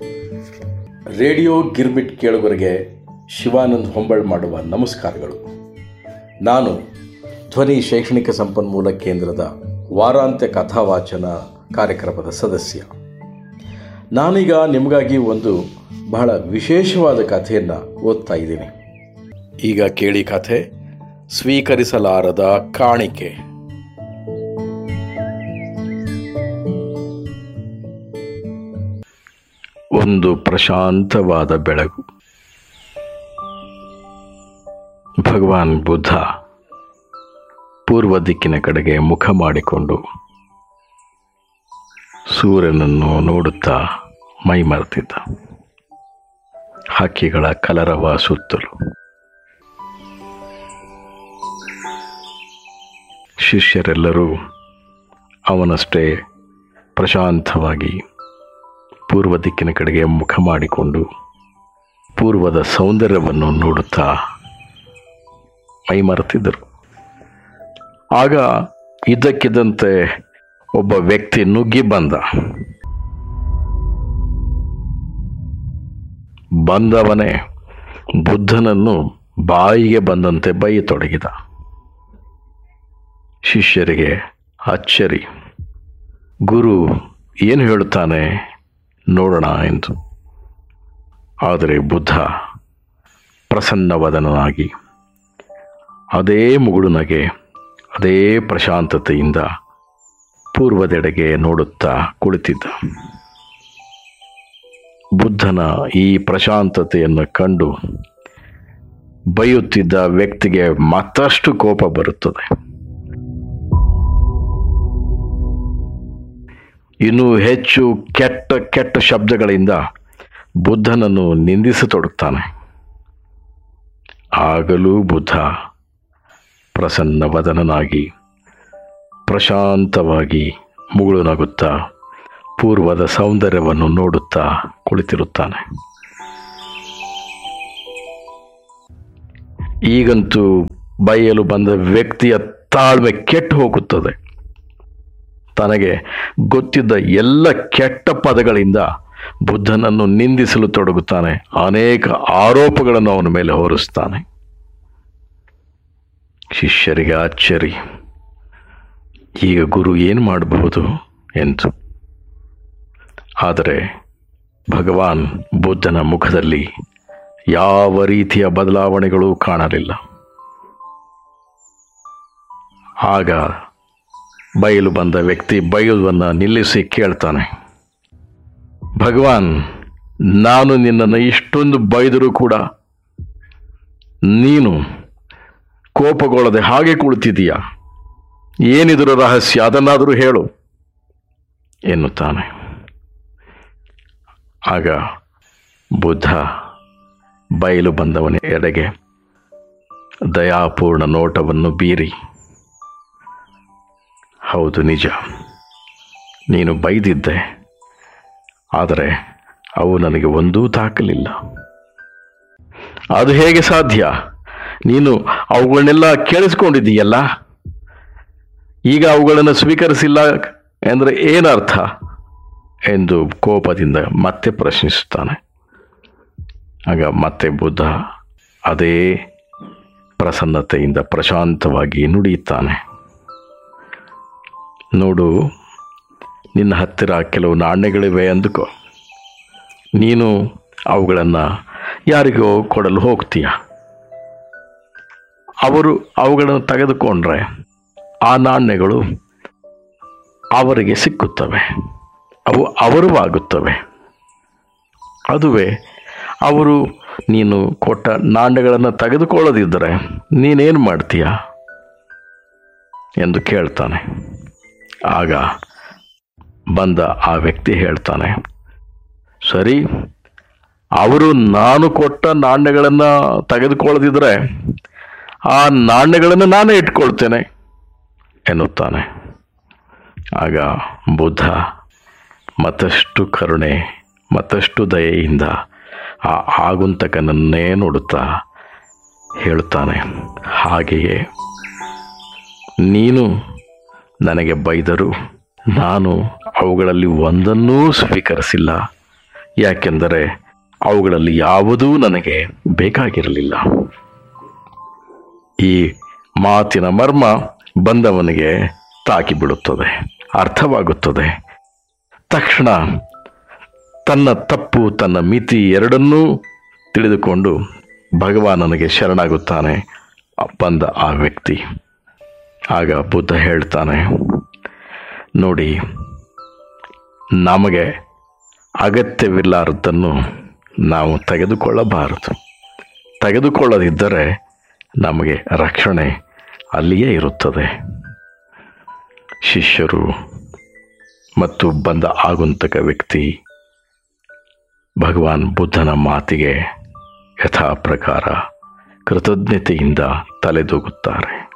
radio girmit ಕೇಳುಗರಿಗೆ ಶಿವಾನಂದ್ ಹೊಂಬಾಳ್ ಮಾಡುವ ನಮಸ್ಕಾರಗಳು ನಾನು ಧ್ವನಿ ಶೈಕ್ಷಣಿಕ ಸಂಪನ್ಮೂಲ ಕೇಂದ್ರದ ವಾರಾಂತ್ಯ ಕಥಾವಾಚನ ಕಾರ್ಯಕ್ರಮದ ಸದಸ್ಯ ನಾನೀಗ ನಿಮಗಾಗಿ ಒಂದು ಬಹಳ ವಿಶೇಷವಾದ ಕಥೆಯನ್ನು ಓದ್ತಾ ಇದ್ದೀನಿ ಈಗ ಕೇಳಿ ಕಥೆ ಸ್ವೀಕರಿಸಲಾರದ ಕಾಣಿಕೆ ಒಂದು ಪ್ರಶಾಂತವಾದ ಬೆಳಗು ಭಗವಾನ್ ಬುದ್ಧ ಪೂರ್ವ ದಿಕ್ಕಿನ ಕಡೆಗೆ ಮುಖ ಮಾಡಿಕೊಂಡು ಸೂರ್ಯನನ್ನು ನೋಡುತ್ತಾ ಮೈಮರೆತಿದ್ದ ಹಕ್ಕಿಗಳ ಕಲರವ ಸುತ್ತಲೂ ಶಿಷ್ಯರೆಲ್ಲರೂ ಅವನಷ್ಟೇ ಪ್ರಶಾಂತವಾಗಿ ಪೂರ್ವ ದಿಕ್ಕಿನ ಕಡೆಗೆ ಮುಖ ಮಾಡಿಕೊಂಡು ಪೂರ್ವದ ಸೌಂದರ್ಯವನ್ನು ನೋಡುತ್ತಾ ಮೈಮರೆತಿದ್ದರು ಆಗ ಇದ್ದಕ್ಕಿದ್ದಂತೆ ಒಬ್ಬ ವ್ಯಕ್ತಿ ನುಗ್ಗಿ ಬಂದ ಬಂದವನೇ ಬುದ್ಧನನ್ನು ಬಾಯಿಗೆ ಬಂದಂತೆ ಬೈಯತೊಡಗಿದ ಶಿಷ್ಯರಿಗೆ ಅಚ್ಚರಿ ಗುರು ಏನು ಹೇಳುತ್ತಾನೆ ನೋಡೋಣ ಎಂದು ಆದರೆ ಬುದ್ಧ ಪ್ರಸನ್ನವದನಾಗಿ ಅದೇ ಮುಗುಳುನಗೆ ಅದೇ ಪ್ರಶಾಂತತೆಯಿಂದ ಪೂರ್ವದೆಡೆಗೆ ನೋಡುತ್ತಾ ಕುಳಿತಿದ್ದ ಬುದ್ಧನ ಈ ಪ್ರಶಾಂತತೆಯನ್ನು ಕಂಡು ಬೈಯುತ್ತಿದ್ದ ವ್ಯಕ್ತಿಗೆ ಮತ್ತಷ್ಟು ಕೋಪ ಬರುತ್ತದೆ ಇನ್ನೂ ಹೆಚ್ಚು ಕೆಟ್ಟ ಕೆಟ್ಟ ಶಬ್ದಗಳಿಂದ ಬುದ್ಧನನ್ನು ನಿಂದಿಸತೊಡಗ್ತಾನೆ ಆಗಲೂ ಬುದ್ಧ ಪ್ರಸನ್ನವದನನಾಗಿ ಪ್ರಶಾಂತವಾಗಿ ಮುಗುಳು ನಗುತ್ತಾ ಪೂರ್ವದ ಸೌಂದರ್ಯವನ್ನು ನೋಡುತ್ತಾ ಕುಳಿತಿರುತ್ತಾನೆ ಈಗಂತೂ ಬೈಯಲು ಬಂದ ವ್ಯಕ್ತಿಯ ತಾಳ್ಮೆ ಕೆಟ್ಟು ಹೋಗುತ್ತದೆ ತನಗೆ ಗೊತ್ತಿದ್ದ ಎಲ್ಲ ಕೆಟ್ಟ ಪದಗಳಿಂದ ಬುದ್ಧನನ್ನು ನಿಂದಿಸಲು ತೊಡಗುತ್ತಾನೆ ಅನೇಕ ಆರೋಪಗಳನ್ನು ಅವನ ಮೇಲೆ ಹೊರಿಸ್ತಾನೆ ಶಿಷ್ಯರಿಗೆ ಆಶ್ಚರ್ಯ ಈಗ ಗುರು ಏನು ಮಾಡಬಹುದು ಎಂದು ಆದರೆ ಭಗವಾನ್ ಬುದ್ಧನ ಮುಖದಲ್ಲಿ ಯಾವ ರೀತಿಯ ಬದಲಾವಣೆಗಳೂ ಕಾಣಲಿಲ್ಲ ಆಗ ಬಯಲು ಬಂದ ವ್ಯಕ್ತಿ ಬಯಲುವನ್ನು ನಿಲ್ಲಿಸಿ ಕೇಳ್ತಾನೆ ಭಗವಾನ್ ನಾನು ನಿನ್ನನ್ನು ಇಷ್ಟೊಂದು ಬೈದರೂ ಕೂಡ ನೀನು ಕೋಪಗೊಳ್ಳದೆ ಹಾಗೆ ಕುಳಿತಿದೀಯ ಏನಿದರ ರಹಸ್ಯ ಅದನ್ನಾದರೂ ಹೇಳು ಎನ್ನುತ್ತಾನೆ ಆಗ ಬುದ್ಧ ಬಯಲು ಬಂದವನ ಎಡೆಗೆ ದಯಾಪೂರ್ಣ ನೋಟವನ್ನು ಬೀರಿ ಹೌದು ನಿಜ ನೀನು ಬೈದಿದ್ದೆ ಆದರೆ ಅವು ನನಗೆ ಒಂದೂ ತಾಕಲಿಲ್ಲ ಅದು ಹೇಗೆ ಸಾಧ್ಯ ನೀನು ಅವುಗಳನ್ನೆಲ್ಲ ಕೇಳಿಸ್ಕೊಂಡಿದ್ದೀಯಲ್ಲ ಈಗ ಅವುಗಳನ್ನು ಸ್ವೀಕರಿಸಿಲ್ಲ ಎಂದರೆ ಏನರ್ಥ ಎಂದು ಕೋಪದಿಂದ ಮತ್ತೆ ಪ್ರಶ್ನಿಸುತ್ತಾನೆ ಆಗ ಮತ್ತೆ ಬುದ್ಧ ಅದೇ ಪ್ರಸನ್ನತೆಯಿಂದ ಪ್ರಶಾಂತವಾಗಿ ನುಡಿಯುತ್ತಾನೆ ನೋಡು ನಿನ್ನ ಹತ್ತಿರ ಕೆಲವು ನಾಣ್ಯಗಳಿವೆ ಅಂದುಕೋ ನೀನು ಅವುಗಳನ್ನು ಯಾರಿಗೋ ಕೊಡಲು ಹೋಗ್ತೀಯ ಅವರು ಅವುಗಳನ್ನು ತೆಗೆದುಕೊಂಡ್ರೆ ಆ ನಾಣ್ಯಗಳು ಅವರಿಗೆ ಸಿಕ್ಕುತ್ತವೆ ಅವು ಅವರು ಆಗುತ್ತವೆ ಅದುವೇ ಅವರು ನೀನು ಕೊಟ್ಟ ನಾಣ್ಯಗಳನ್ನು ತೆಗೆದುಕೊಳ್ಳದಿದ್ದರೆ ನೀನೇನು ಮಾಡ್ತೀಯ ಎಂದು ಕೇಳ್ತಾನೆ ಆಗ ಬಂದ ಆ ವ್ಯಕ್ತಿ ಹೇಳ್ತಾನೆ ಸರಿ ಅವರು ನಾನು ಕೊಟ್ಟ ನಾಣ್ಯಗಳನ್ನು ತೆಗೆದುಕೊಳ್ಳದಿದ್ದರೆ ಆ ನಾಣ್ಯಗಳನ್ನು ನಾನೇ ಇಟ್ಕೊಳ್ತೇನೆ ಎನ್ನುತ್ತಾನೆ ಆಗ ಬುದ್ಧ ಮತ್ತಷ್ಟು ಕರುಣೆ ಮತ್ತಷ್ಟು ದಯೆಯಿಂದ ಆ ಆಗುಂತಕನನ್ನೇ ನೋಡುತ್ತಾ ಹೇಳುತ್ತಾನೆ ಹಾಗೆಯೇ ನೀನು ನನಗೆ ಬೈದರು ನಾನು ಅವುಗಳಲ್ಲಿ ಒಂದನ್ನೂ ಸ್ವೀಕರಿಸಿಲ್ಲ ಯಾಕೆಂದರೆ ಅವುಗಳಲ್ಲಿ ಯಾವುದೂ ನನಗೆ ಬೇಕಾಗಿರಲಿಲ್ಲ ಈ ಮಾತಿನ ಮರ್ಮ ಬಂದವನಿಗೆ ತಾಕಿಬಿಡುತ್ತದೆ ಅರ್ಥವಾಗುತ್ತದೆ ತಕ್ಷಣ ತನ್ನ ತಪ್ಪು ತನ್ನ ಮಿತಿ ಎರಡನ್ನೂ ತಿಳಿದುಕೊಂಡು ಭಗವಾನನಿಗೆ ಶರಣಾಗುತ್ತಾನೆ ಬಂದ ಆ ವ್ಯಕ್ತಿ ಆಗ ಬುದ್ಧ ಹೇಳ್ತಾನೆ ನೋಡಿ ನಮಗೆ ಅಗತ್ಯವಿಲ್ಲಾರದ್ದನ್ನು ನಾವು ತೆಗೆದುಕೊಳ್ಳಬಾರದು ತೆಗೆದುಕೊಳ್ಳದಿದ್ದರೆ ನಮಗೆ ರಕ್ಷಣೆ ಅಲ್ಲಿಯೇ ಇರುತ್ತದೆ ಶಿಷ್ಯರು ಮತ್ತು ಬಂದ ಆಗುಂತಕ ವ್ಯಕ್ತಿ ಭಗವಾನ್ ಬುದ್ಧನ ಮಾತಿಗೆ ಯಥಾ ಪ್ರಕಾರ ಕೃತಜ್ಞತೆಯಿಂದ ತಲೆದೂಗುತ್ತಾರೆ